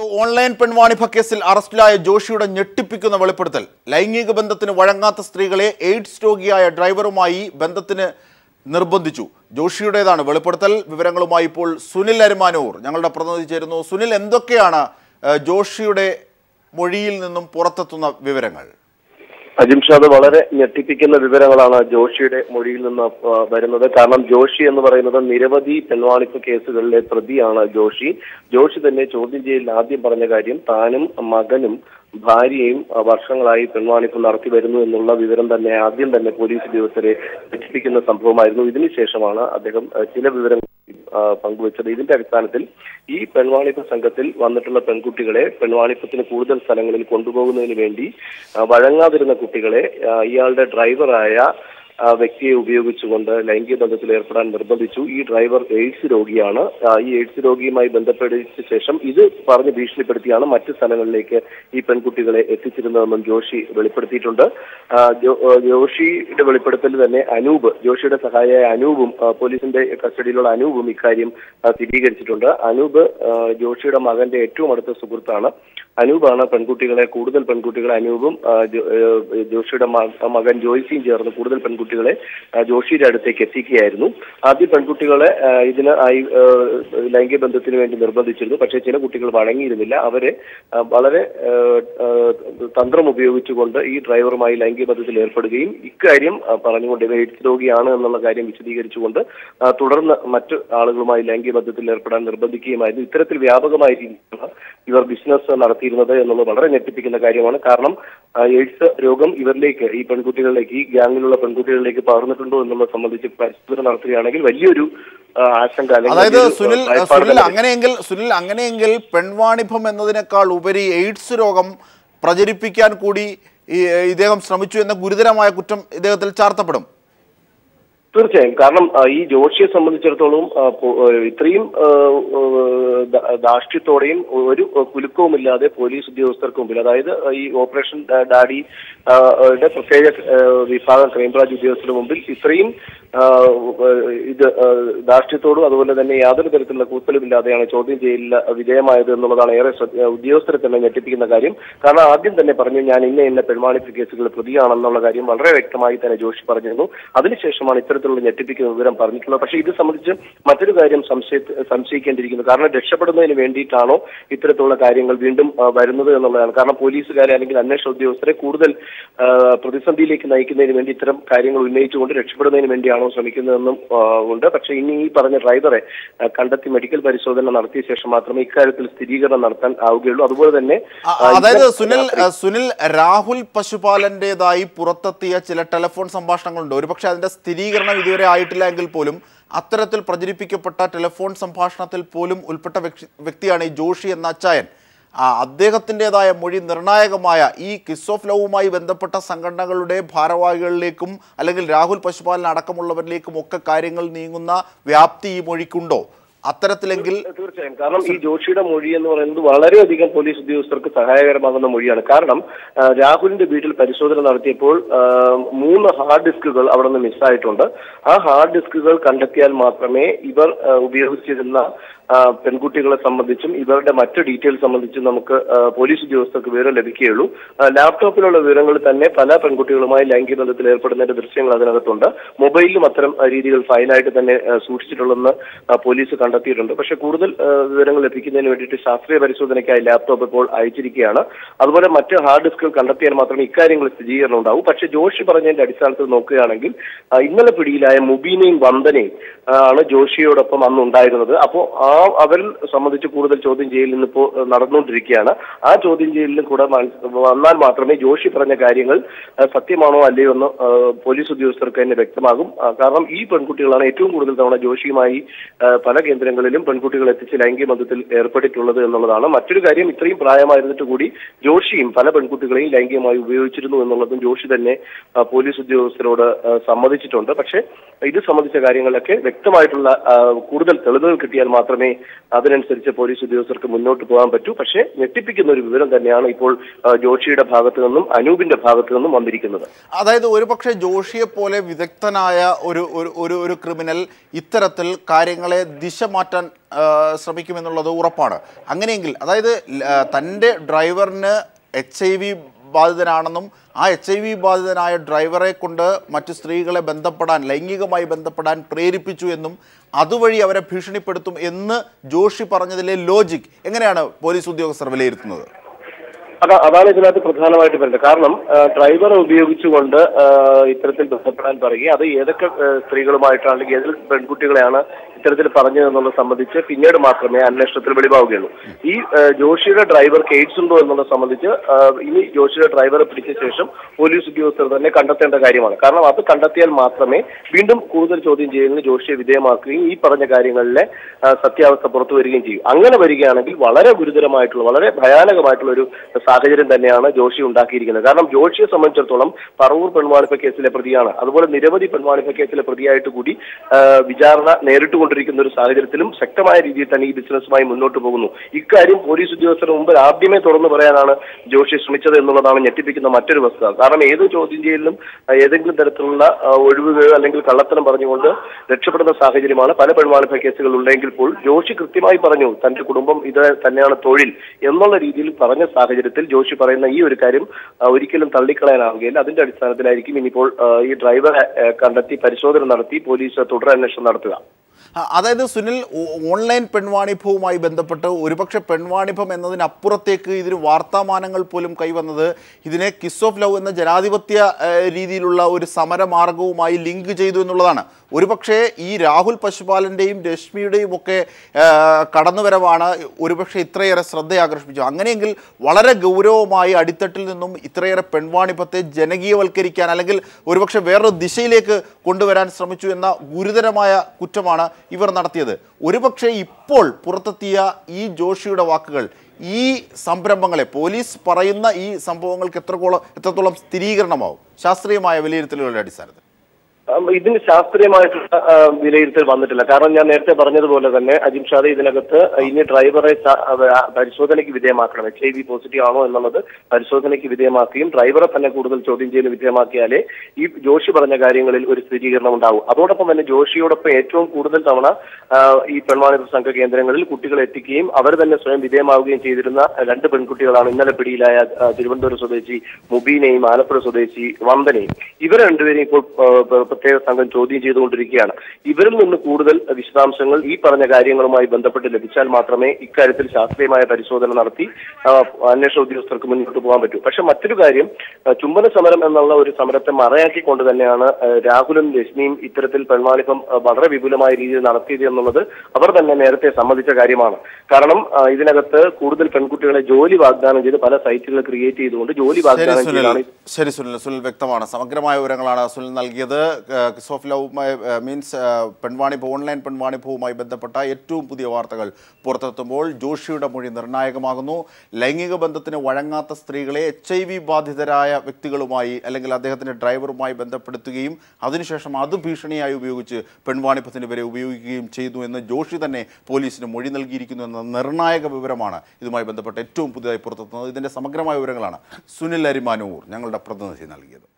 online പെൺവാണിഭ കേസിൽ അറസ്റ്റിലായ ജോഷിയുടെ ഞെട്ടിപ്പിക്കുന്ന വെളിപ്പെടുത്തൽ ലൈംഗിക ബന്ധത്തിന് വഴങ്ങാത്ത സ്ത്രീകളെ എയ്ഡ്സ് രോഗിയായ ഡ്രൈവറുമായി ബന്ധത്തിന് നിർബന്ധിച്ചു ജോഷിയുടേതാണ് വെളിപ്പെടുത്തൽ വിവരങ്ങളുമായി ഇപ്പോൾ സുനിൽ അരുമാനൂർ ഞങ്ങളുടെ പ്രതിനിധി ചേരുന്നു സുനിൽ എന്തൊക്കെയാണ് ഏഹ്, ജോഷിയുടെ മൊഴിയിൽ നിന്നും പുറത്തെത്തുന്ന വിവരങ്ങൾ അജിംഷാദ് വളരെ ഞെട്ടിപ്പിക്കുന്ന വിവരങ്ങളാണ് ജോഷിയുടെ മൊഴിയിൽ നിന്ന് ആ, വരുന്നത് കാരണം ജോഷി എന്ന് പറയുന്നത് നിരവധി പെൺവാണിപ്പ് കേസുകളിലെ പ്രതിയാണ് ജോഷി ജോഷി തന്നെ ചോദ്യം ചെയ്യലിൽ ആദ്യം പറഞ്ഞ കാര്യം താനും മകനും ഭാര്യയും ആ, വർഷങ്ങളായി പെൺവാണിപ്പ് നടത്തി വരുന്നു എന്നുള്ള വിവരം തന്നെ ആദ്യം തന്നെ പോലീസ് ഉദ്യോഗസ്ഥരെ ഞെട്ടിപ്പിക്കുന്ന സംഭവമായിരുന്നു ഇതിനുശേഷമാണ് അദ്ദേഹം ആ, ചില വിവരങ്ങൾ ആ, പങ്കുവച്ചത് ഇതിന്റെ അടിസ്ഥാനത്തിൽ ഈ പെൺവാണിപ്പ് സംഘത്തിൽ വന്നിട്ടുള്ള പെൺകുട്ടികളെ പെൺവാണിപ്പത്തിന് കൂടുതൽ സ്ഥലങ്ങളിൽ കൊണ്ടുപോകുന്നതിന് വേണ്ടി ആ, വഴങ്ങാതിരുന്ന കുട്ടികളെ ആ, ഇയാളുടെ ഡ്രൈവറായ ആ, വ്യക്തിയെ ഉപയോഗിച്ചുകൊണ്ട് ലൈംഗിക ബന്ധത്തിൽ ഏർപ്പെടാൻ നിർബന്ധിച്ചു ഈ ഡ്രൈവർ എയ്ഡ്സ് രോഗിയാണ് ആ, ഈ എയ്ഡ്സ് രോഗിയുമായി ബന്ധപ്പെടുത്തിയ ശേഷം ഇത് പറഞ്ഞ് ഭീഷണിപ്പെടുത്തിയാണ് മറ്റ് സ്ഥലങ്ങളിലേക്ക് ഈ പെൺകുട്ടികളെ എത്തിച്ചിരുന്നതെന്നും ജോഷി വെളിപ്പെടുത്തിയിട്ടുണ്ട് ആ, ജോ- ആ, ജോഷിയുടെ വെളിപ്പെടുത്തൽ തന്നെ അനൂപ് ജോഷിയുടെ സഹായിയായ അനൂപും ആ, പോലീസിന്റെ കസ്റ്റഡിയിലുള്ള അനൂപും ഇക്കാര്യം ആ, സ്ഥിരീകരിച്ചിട്ടുണ്ട് അനൂപ് ആ, ജോഷിയുടെ മകന്റെ ഏറ്റവും അടുത്ത സുഹൃത്താണ് അനൂപാണ് പെൺകുട്ടികളെ കൂടുതൽ പെൺകുട്ടികളെ അനൂപും ആ, ജോ- ഏഹ് ജോഷിയുടെ മ- മകൻ ജോയ്സിയും ചേർന്ന് കൂടുതൽ പെൺകുട്ടികളെ ആ, ജോഷിയുടെ അടുത്തേക്ക് എത്തിക്കുകയായിരുന്നു ആദ്യം പെൺകുട്ടികളെ ആ, ഇതിന് ആയി ഏഹ്, ലൈംഗിക ബന്ധത്തിന് വേണ്ടി നിർബന്ധിച്ചിരുന്നു പക്ഷേ ചില കുട്ടികൾ വഴങ്ങിയിരുന്നില്ല അവരെ ആ, വളരെ ഏഹ്, ഏഹ്, തന്ത്രം ഉപയോഗിച്ചുകൊണ്ട് ഈ ഡ്രൈവറുമായി ലൈംഗിക ബന്ധത്തിൽ ഏർപ്പെടുകയും ഇക്കാര്യം ആ, പറഞ്ഞുകൊണ്ട് ഇവ എയ്ഡ്സ് രോഗിയാണ് എന്നുള്ള കാര്യം വിശദീകരിച്ചുകൊണ്ട് ആ, തുടർന്ന് മറ്റു ആളുകളുമായി ലൈംഗിക ബന്ധത്തിൽ ഏർപ്പെടാൻ നിർബന്ധിക്കുകയുമായിരുന്നു ഇത്തരത്തിൽ വ്യാപകമായ രീതിയിലാണ് ഇവർ ബിസിനസ് നടത്തിയിരുന്നത് എന്നുള്ളത് വളരെ ഞെട്ടിപ്പിക്കുന്ന കാര്യമാണ് കാരണം ആ, എയ്ഡ്സ് രോഗം ഇവരിലേക്ക് ഈ പെൺകുട്ടികളിലേക്ക് ഈ ഗ്യാങ്ങിലുള്ള പെൺകുട്ടികളിലേക്ക് പകർന്നിട്ടുണ്ടോ എന്നുള്ളത് സംബന്ധിച്ച് പരിശോധന നടത്തുകയാണെങ്കിൽ വലിയൊരു ആ, ആശങ്ക അല്ലെങ്കിൽ അതായത് വലിയൊരു, സുനിൽ ആ, ഭയപ്പാട് സുനിൽ തന്നെ അങ്ങനെയെങ്കിൽ സുനിൽ അങ്ങനെയെങ്കിൽ പെൺവാണിഭം എന്നതിനേക്കാൾ ഉപരി എയ്ഡ്സ് രോഗം പ്രചരിപ്പിക്കാൻ കൂടി ഈ ഇദ്ദേഹം ശ്രമിച്ചു എന്ന ഗുരുതരമായ കുറ്റം ഇദ്ദേഹത്തിൽ ചാർത്തപ്പെടും തീർച്ചയായും കാരണം ആ, ഈ ജോഷിയെ സംബന്ധിച്ചിടത്തോളം ആ, പോ- ആ, ഇത്രയും ആ, ആ, ദ- ധാർഷ്ട്യത്തോടെയും ഒരു കുലുക്കവുമില്ലാതെ പോലീസ് ഉദ്യോഗസ്ഥർക്ക് മുമ്പിൽ അതായത് ഈ ഓപ്പറേഷൻ ഡാ- ഡാഡി ആ, യുടെ പ്രത്യേക ആ, വിഭാഗം ക്രൈംബ്രാഞ്ച് ഉദ്യോഗസ്ഥരുടെ മുമ്പിൽ ഇത്രയും ആ, ഇത് ആ, ധാർഷ്ട്യത്തോടും അതുപോലെ തന്നെ യാതൊരു തരത്തിലുള്ള കൂത്തലുമില്ലാതെയാണ് ചോദ്യം ചെയ്യലിൽ വിധേയമായത് എന്നുള്ളതാണ് ഏറെ ശ്രദ്ധ- ഉദ്യോഗസ്ഥരെ തന്നെ ഞെട്ടിപ്പിക്കുന്ന കാര്യം കാരണം ആദ്യം തന്നെ പറഞ്ഞു ഞാൻ ഇന്ന ഇന്ന പെൺവാണിപ്പ് കേസുകൾ പ്രതിയാണെന്നുള്ള കാര്യം വളരെ വ്യക്തമായി തന്നെ ജോഷി പറഞ്ഞിരുന്നു അതിനുശേഷമാണ് ഇത്തരത്തിലുള്ള ഞെട്ടിപ്പിക്കുന്ന വിവരം പറഞ്ഞിട്ടുള്ളത് പക്ഷേ ഇത് സംബന്ധിച്ച് മറ്റൊരു കാര്യം സംശയ സംശയിക്കേണ്ടിയിരിക്കുന്നു കാരണം രക്ഷപ്പെടുന്നതിന് വേണ്ടിയിട്ടാണോ ഇത്തരത്തിലുള്ള കാര്യങ്ങൾ വീണ്ടും ആ, വരുന്നത് എന്നുള്ളതാണ് കാരണം പോലീസുകാരെ അല്ലെങ്കിൽ അന്വേഷണ ഉദ്യോഗസ്ഥരെ കൂടുതൽ ആ, പ്രതിസന്ധിയിലേക്ക് നയിക്കുന്നതിന് വേണ്ടി ഇത്തരം കാര്യങ്ങൾ ഉന്നയിച്ചുകൊണ്ട് രക്ഷപ്പെടുന്നതിന് വേണ്ടിയാണോ ശ്രമിക്കുന്നതെന്നും ആ, ഉണ്ട് പക്ഷേ ഇനി ഈ പറഞ്ഞ ഡ്രൈവറെ ആ, കണ്ടെത്തി മെഡിക്കൽ പരിശോധന നടത്തിയ ശേഷം മാത്രമേ ഇക്കാര്യത്തിൽ സ്ഥിരീകരണം നടത്താൻ ആവുകയുള്ളൂ അതുപോലെ തന്നെ ആ, ആ, അതായത് ഇന്നലെ സുനിൽ രാത്രി- ആ, സുനിൽ രാഹുൽ പശുപാലന്റേതായി പുറത്തെത്തിയ ചില ടെലിഫോൺ സംഭാഷണങ്ങളുണ്ട് ഒരുപക്ഷെ അതിന്റെ സ്ഥിരീകരണം ഇതുവരെ ആയിട്ടില്ല എങ്കിൽ പോലും അത്തരത്തിൽ പ്രചരിപ്പിക്കപ്പെട്ട ടെലിഫോൺ സംഭാഷണത്തിൽ പോലും ഉൾപ്പെട്ട വ്യക്തി- വ്യക്തിയാണ് ഈ ജോഷി എന്ന അച്ചായൻ ആ, അദ്ദേഹത്തിൻ്റെതായ മൊഴി നിർണായകമായ ഈ കിസ് ഓഫ് ലവുമായി ബന്ധപ്പെട്ട സംഘടനകളുടെ ഭാരവാഹികളിലേക്കും അല്ലെങ്കിൽ രാഹുൽ പശുപാലൻ അടക്കമുള്ളവരിലേക്കും ഒക്കെ കാര്യങ്ങൾ നീങ്ങുന്ന വ്യാപ്തി ഈ മൊഴിക്കുണ്ടോ അത്തരത്തിലെങ്കിൽ തീർച്ചയായും കാരണം ഈ ജോഷിയുടെ മൊഴി എന്ന് പറയുന്നത് വളരെയധികം പോലീസ് ഉദ്യോഗസ്ഥർക്ക് സഹായകരമാകുന്ന മൊഴിയാണ് കാരണം ആ, രാഹുലിന്റെ വീട്ടിൽ പരിശോധന നടത്തിയപ്പോൾ ആ, മൂന്ന് ഹാർഡ് ഡിസ്കുകൾ അവിടെ നിന്ന് മിസ്സായിട്ടുണ്ട് ആ ഹാർഡ് ഡിസ്കുകൾ കണ്ടെത്തിയാൽ മാത്രമേ ഇവർ ആ, ഉപയോഗിച്ചിരുന്ന ആ, പെൺകുട്ടികളെ സംബന്ധിച്ചും ഇവരുടെ മറ്റ് ഡീറ്റെയിൽസ് സംബന്ധിച്ചും നമുക്ക് ആ, പോലീസ് ഉദ്യോഗസ്ഥർക്ക് വിവരം ലഭിക്കുകയുള്ളൂ ആ, ലാപ്ടോപ്പിലുള്ള വിവരങ്ങൾ തന്നെ പല പെൺകുട്ടികളുമായി ലൈംഗിക ബന്ധത്തിൽ ഏർപ്പെടുന്നതിന്റെ ദൃശ്യങ്ങൾ അതിനകത്തുണ്ട് മൊബൈലിലും അത്തരം ആ, രീതികൾ ഫയലായിട്ട് തന്നെ ആ, സൂക്ഷിച്ചിട്ടുള്ളതെന്ന് ആ, പോലീസ് കണ്ടെത്തിയിട്ടുണ്ട് പക്ഷേ കൂടുതൽ ആ, വിവരങ്ങൾ ലഭിക്കുന്നതിന് വേണ്ടിയിട്ട് ശാസ്ത്രീയ പരിശോധനയ്ക്കായി ലാപ്ടോപ്പ് ഇപ്പോൾ അയച്ചിരിക്കുകയാണ് അതുപോലെ മറ്റ് ഹാർഡ് ഡിസ്കുകൾ കണ്ടെത്തിയാൽ മാത്രമേ ഇക്കാര്യങ്ങൾ സ്ഥിരീകരണം ഉണ്ടാവൂ പക്ഷേ ജോഷി പറഞ്ഞതിന്റെ അടിസ്ഥാനത്തിൽ നോക്കുകയാണെങ്കിൽ ആ, ഇന്നലെ പിടിയിലായ മുബീനയും വന്ദനയും ആ, ആണ് ജോഷിയോടൊപ്പം അന്ന് ഉണ്ടായിരുന്നത് അപ്പോൾ ആ അവരിൽ സംബന്ധിച്ച് കൂടുതൽ ചോദ്യം ചെയ്യൽ ഇന്നിപ്പോ ആ, നടന്നുകൊണ്ടിരിക്കുകയാണ് ആ ചോദ്യം ചെയ്യലിലും കൂടെ മനസ് വന്നാൽ മാത്രമേ ജോഷി പറഞ്ഞ കാര്യങ്ങൾ ആ, സത്യമാണോ അല്ലയോ എന്ന് ആ, പോലീസ് ഉദ്യോഗസ്ഥർക്ക് തന്നെ വ്യക്തമാകും ആ, കാരണം ഈ പെൺകുട്ടികളാണ് ഏറ്റവും കൂടുതൽ തവണ ജോഷിയുമായി ആ, പല കേന്ദ്രങ്ങളിലും പെൺകുട്ടികൾ എത്തിച്ച് ലൈംഗിക ബന്ധത്തിൽ ഏർപ്പെട്ടിട്ടുള്ളത് എന്നുള്ളതാണ് മറ്റൊരു കാര്യം ഇത്രയും പ്രായമായിരുന്നിട്ട് കൂടി ജോഷിയും പല പെൺകുട്ടികളെയും ലൈംഗികമായി ഉപയോഗിച്ചിരുന്നു എന്നുള്ളതും ജോഷി തന്നെ ആ, പോലീസ് ഉദ്യോഗസ്ഥരോട് ആ, സമ്മതിച്ചിട്ടുണ്ട് പക്ഷേ ഇത് സംബന്ധിച്ച കാര്യങ്ങളിലൊക്കെ വ്യക്തമായിട്ടുള്ള ആ, കൂടുതൽ തെളിവുകൾ കിട്ടിയാൽ മാത്രമേ മാത്രമേ അതിനനുസരിച്ച് പോലീസ് ഉദ്യോഗസ്ഥർക്ക് മുന്നോട്ട് പോകാൻ പറ്റൂ പക്ഷേ ഞെട്ടിപ്പിക്കുന്ന ഒരു വിവരം തന്നെയാണ് ഇപ്പോൾ ആ, ജോഷിയുടെ ഭാഗത്തു നിന്നും അനൂപിന്റെ ഭാഗത്തു നിന്നും വന്നിരിക്കുന്നത് അതായത് ഒരുപക്ഷെ ജോഷിയെ പോലെ വിദഗ്ധനായ ഒരു ഒരു ഒരു ഒരു ക്രിമിനൽ ഇത്തരത്തിൽ കാര്യങ്ങളെ ദിശ മാറ്റാൻ ആ, ശ്രമിക്കുമെന്നുള്ളത് ഉറപ്പാണ് അങ്ങനെയെങ്കിൽ അതായത് ല- ആ, തൻ്റെ ഡ്രൈവറിന് എച്ച് ഐ വി ബാധിതനാണെന്നും ആ എച്ച് ഐ വി ബാധിതനായ ഡ്രൈവറെ കൊണ്ട് മറ്റു സ്ത്രീകളെ ബന്ധപ്പെടാൻ ലൈംഗികമായി ബന്ധപ്പെടാൻ പ്രേരിപ്പിച്ചു എന്നും അതുവഴി അവരെ ഭീഷണിപ്പെടുത്തും എന്ന് ജോഷി പറഞ്ഞതിലെ ലോജിക് എങ്ങനെയാണ് പോലീസ് ഉദ്യോഗസ്ഥർ വിലയിരുത്തുന്നത് അതാ അതാണ് ഇതിനകത്ത് പ്രധാനമായിട്ട് വരുന്നത് കാരണം ആ, ഡ്രൈവറെ ഉപയോഗിച്ചുകൊണ്ട് ആ, ഇത്തരത്തിൽ ബന്ധപ്പെടാൻ പറയുകയും അത് ഏതൊക്കെ ആ, സ്ത്രീകളുമായിട്ടാണ് അല്ലെങ്കിൽ ഏതൊക്കെ പെൺകുട്ടികളെയാണ് ഇത്തരത്തിൽ പറഞ്ഞതെന്നുള്ളത് സംബന്ധിച്ച് പിന്നീട് മാത്രമേ അന്വേഷണത്തിൽ വെളിവാവുകയുള്ളൂ ഈ ആ, ജോഷിയുടെ ഡ്രൈവർക്ക് എയ്ഡ്സ് ഉണ്ടോ എന്നുള്ളത് സംബന്ധിച്ച് ആ, ഇനി ജോഷിയുടെ ഡ്രൈവറെ പിടിച്ച ശേഷം പോലീസ് ഉദ്യോഗസ്ഥർ തന്നെ കണ്ടെത്തേണ്ട കാര്യമാണ് കാരണം അത് കണ്ടെത്തിയാൽ മാത്രമേ വീണ്ടും കൂടുതൽ ചോദ്യം ചെയ്യലിന് ജോഷിയെ വിധേയമാക്കുകയും ഈ പറഞ്ഞ കാര്യങ്ങളിലെ ആ, സത്യാവസ്ഥ പുറത്തു വരികയും ചെയ്യും അങ്ങനെ വരികയാണെങ്കിൽ വളരെ ഗുരുതരമായിട്ടുള്ള വളരെ ഭയാനകമായിട്ടുള്ള ഒരു സാഹചര്യം തന്നെയാണ് ജോഷി ഉണ്ടാക്കിയിരിക്കുന്നത് കാരണം ജോഷിയെ സംബന്ധിച്ചിടത്തോളം പറവൂർ പെൺവാണിപ്പ കേസിലെ പ്രതിയാണ് അതുപോലെ നിരവധി പെൺവാണിപ്പ കേസിലെ പ്രതിയായിട്ട് കൂടി ആ, വിചാരണ നേരിട്ടുകൊണ്ടിരിക്കുന്ന ഒരു സാഹചര്യത്തിലും ശക്തമായ രീതിയിൽ തന്നെ ഈ ബിസിനസ്സുമായി മുന്നോട്ട് പോകുന്നു ഇക്കാര്യം പോലീസ് ഉദ്യോഗസ്ഥർ മുമ്പ് ആദ്യമേ തുറന്നു പറയാനാണ് ജോഷി ശ്രമിച്ചത് എന്നുള്ളതാണ് ഞെട്ടിപ്പിക്കുന്ന മറ്റൊരു വസ്തുത കാരണം ഏത് ചോദ്യം ചെയ്യലിലും ആ, ഏതെങ്കിലും തരത്തിലുള്ള ആ, ഒഴിവുകൾ അല്ലെങ്കിൽ കള്ളത്തരം പറഞ്ഞുകൊണ്ട് രക്ഷപ്പെടുന്ന സാഹചര്യമാണ് പല പെൺവാണിഭ കേസുകൾ ഉണ്ടെങ്കിൽ പോൽ ജോഷി കൃത്യമായി പറഞ്ഞു തന്റെ കുടുംബം ഇത് തന്നെയാണ് തൊഴിൽ എന്നുള്ള രീതിയിൽ പറഞ്ഞ സാഹചര്യത്തിൽ ജോഷി പറയുന്ന ഈ ഒരു കാര്യം ആ, ഒരിക്കലും തള്ളിക്കളയാനാവുകയില്ല അതിന്റെ അടിസ്ഥാനത്തിലായിരിക്കും ഇനിയിപ്പോൾ ആ, ഈ ഡ്രൈവറെ ആ, കണ്ടെത്തി പരിശോധന നടത്തി പോലീസ് തുടരന്വേഷണം നടത്തുക ആ, അതായത് സുനിൽ ഓ- ഓൺലൈൻ പെൺവാണിഭവുമായി ബന്ധപ്പെട്ട് ഒരുപക്ഷെ പെൺവാണിഭം എന്നതിനപ്പുറത്തേക്ക് ഇതിന് വാർത്താമാനങ്ങൾ പോലും കൈവന്നത് ഇതിനെ കിസ് ഓഫ് ലവ് എന്ന ജനാധിപത്യ ഏഹ്, രീതിയിലുള്ള ഒരു സമരമാർഗവുമായി ലിങ്ക് ചെയ്തു എന്നുള്ളതാണ് ഒരുപക്ഷെ ഈ രാഹുൽ പശുപാലൻ്റെയും രശ്മിയുടെയും ഒക്കെ ഏഹ്, കടന്നുവരവാണ് ഒരുപക്ഷെ ഇത്രയേറെ ശ്രദ്ധയാകർഷിപ്പിച്ചു അങ്ങനെയെങ്കിൽ വളരെ ഗൗരവമായി അടിത്തട്ടിൽ നിന്നും ഇത്രയേറെ പെൺവാണിഭത്തെ ജനകീയവൽക്കരിക്കാൻ അല്ലെങ്കിൽ ഒരുപക്ഷെ വേറൊരു ദിശയിലേക്ക് കൊണ്ടുവരാൻ ശ്രമിച്ചു എന്ന ഗുരുതരമായ കുറ്റമാണ് ഇവർ നടത്തിയത് ഒരുപക്ഷെ ഇപ്പോൾ പുറത്തെത്തിയ ഈ ജോഷിയുടെ വാക്കുകൾ ഈ സംരംഭങ്ങളെ പോലീസ് പറയുന്ന ഈ സംഭവങ്ങൾക്ക് എത്രത്തോളം എത്രത്തോളം സ്ഥിരീകരണമാവും ശാസ്ത്രീയമായ വിലയിരുത്തലുകളുടെ അടിസ്ഥാനത്തിൽ ഉം, ഇതിന് ശാസ്ത്രീയമായിട്ടുള്ള ആ, വിലയിരുത്തൽ വന്നിട്ടില്ല കാരണം ഞാൻ നേരത്തെ പറഞ്ഞതുപോലെ തന്നെ അജിം ഷാദ് ഇതിനകത്ത് ഇനി ഡ്രൈവറെ സ- ആ, പരിശോധനയ്ക്ക് വിധേയമാക്കണം എച്ച് ഐ വി പോസിറ്റീവ് ആണോ എന്നുള്ളത് പരിശോധനയ്ക്ക് വിധേയമാക്കുകയും ഡ്രൈവറെ തന്നെ കൂടുതൽ ചോദ്യം ചെയ്യലിന് വിധേയമാക്കിയാലേ ഈ ജോഷി പറഞ്ഞ കാര്യങ്ങളിൽ ഒരു സ്ഥിരീകരണം ഉണ്ടാവും അതോടൊപ്പം തന്നെ ജോഷിയോടൊപ്പം ഏറ്റവും കൂടുതൽ തവണ ആ, ഈ പെൺവാണിഭ സംഘ കേന്ദ്രങ്ങളിൽ കുട്ടികളെ എത്തിക്കുകയും അവർ തന്നെ സ്വയം വിധേയമാവുകയും ചെയ്തിരുന്ന രണ്ട് പെൺകുട്ടികളാണ് ഇന്നലെ പിടിയിലായ ആ, തിരുവനന്തപുരം സ്വദേശി മുബീനെയും ആലപ്പുഴ സ്വദേശി വന്ദനയും ഇവർ രണ്ടുപേരെയും ഇപ്പോൾ ആ, പ- പ്രത്യേക സംഘം ചോദ്യം ചെയ്തുകൊണ്ടിരിക്കുകയാണ് ഇവരിൽ നിന്ന് കൂടുതൽ വിശദാംശങ്ങൾ ഈ പറഞ്ഞ കാര്യങ്ങളുമായി ബന്ധപ്പെട്ട് ലഭിച്ചാൽ മാത്രമേ ഇക്കാര്യത്തിൽ ശാസ്ത്രീയമായ പരിശോധന നടത്തി ആ, അന്വേഷണ ഉദ്യോഗസ്ഥർക്ക് മുന്നോട്ട് പോകാൻ പറ്റൂ പക്ഷെ മറ്റൊരു കാര്യം ആ, ചുംബന സമരം എന്നുള്ള ഒരു സമരത്തെ മറയാക്കിക്കൊണ്ട് തന്നെയാണ് ആ, രാഹുലും രശ്മിയും ഇത്തരത്തിൽ പെൺവാണിഭം ആ, വളരെ വിപുലമായ രീതിയിൽ നടത്തിയത് എന്നുള്ളത് അവർ തന്നെ നേരത്തെ സമ്മതിച്ച കാര്യമാണ് കാരണം ആ, ഇതിനകത്ത് കൂടുതൽ പെൺകുട്ടികളെ ജോലി വാഗ്ദാനം ചെയ്ത് പല സൈറ്റുകൾ ക്രിയേറ്റ് ചെയ്തുകൊണ്ട് ജോലി ശരി വാഗ്ദാനം സുനിൽ ചെയ്താണ് ശരി സുനിൽ സുനിൽ വ്യക്തമാണ് സമഗ്രമായ വിവരങ്ങളാണ് സുനിൽ നൽകിയത് കിസ് ഓഫ് ലവുമായി മീൻസ് പെൺവാണിഭ ഓൺലൈൻ പെൺവാണിഭവുമായി ബന്ധപ്പെട്ട ഏറ്റവും പുതിയ വാർത്തകൾ പുറത്തെത്തുമ്പോൾ ജോഷിയുടെ മൊഴി നിർണായകമാകുന്നു ലൈംഗിക ബന്ധത്തിന് വഴങ്ങാത്ത സ്ത്രീകളെ എച്ച് ഐ വി ബാധിതരായ വ്യക്തികളുമായി അല്ലെങ്കിൽ അദ്ദേഹത്തിൻ്റെ ഡ്രൈവറുമായി ബന്ധപ്പെടുത്തുകയും അതിനുശേഷം അത് ഭീഷണിയായി ഉപയോഗിച്ച് പെൺവാണിഭത്തിന് വരെ ഉപയോഗിക്കുകയും ചെയ്തു എന്ന് ജോഷി തന്നെ പോലീസിന് മൊഴി നൽകിയിരിക്കുന്നു എന്ന നിർണായക വിവരമാണ് ഇതുമായി ബന്ധപ്പെട്ട് ഏറ്റവും പുതിയതായി പുറത്തെത്തുന്നത് ഇതിൻ്റെ സമഗ്രമായ വിവരങ്ങളാണ് സുനിൽ അരിമാനൂർ ഞങ്ങളുടെ പ്രതിനിധി നൽകിയത്